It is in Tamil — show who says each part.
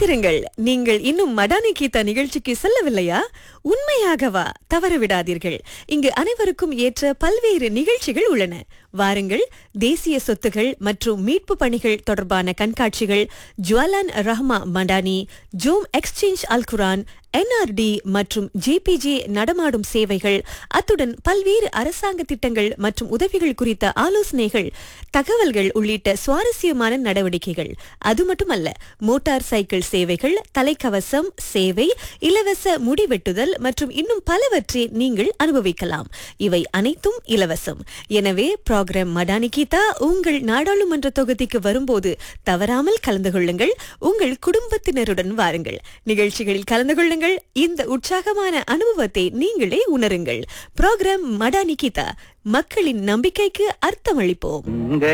Speaker 1: காத்திருங்கள் நீங்கள் இன்னும் மடானி கீதா நிகழ்ச்சிக்கு செல்லவில்லையா உண்மையாகவா தவறவிடாதீர்கள் இங்கு அனைவருக்கும் ஏற்ற பல்வேறு நிகழ்ச்சிகள் உள்ளன வாருங்கள் தேசிய சொத்துகள் மற்றும் மீட்பு பணிகள் தொடர்பான கண்காட்சிகள் ஜுவலான் ரஹ்மா மடானி ஜோம் எக்ஸ்சேஞ்ச் அல் குரான் என்ஆர்டி மற்றும் ஜேபிஜே நடமாடும் சேவைகள் அத்துடன் பல்வேறு அரசாங்க திட்டங்கள் மற்றும் உதவிகள் குறித்த ஆலோசனைகள் தகவல்கள் உள்ளிட்ட சுவாரஸ்யமான நடவடிக்கைகள் அது மட்டுமல்ல மோட்டார் சைக்கிள் சேவைகள் தலைக்கவசம் சேவை இலவச முடிவெட்டுதல் மற்றும் இன்னும் பலவற்றை நீங்கள் அனுபவிக்கலாம் இவை அனைத்தும் இலவசம் எனவே ப்ரோக்ராம் மடானி கீதா உங்கள் நாடாளுமன்ற தொகுதிக்கு வரும்போது தவறாமல் கலந்து கொள்ளுங்கள் உங்கள் குடும்பத்தினருடன் வாருங்கள் நிகழ்ச்சிகளில் கலந்து கொள்ளுங்கள் இந்த உற்சாகமான அனுபவத்தை நீங்களே உணருங்கள் ப்ரோக்ராம் மடானி கீதா மக்களின் நம்பிக்கைக்கு அர்த்தமளிப்போம்
Speaker 2: உங்க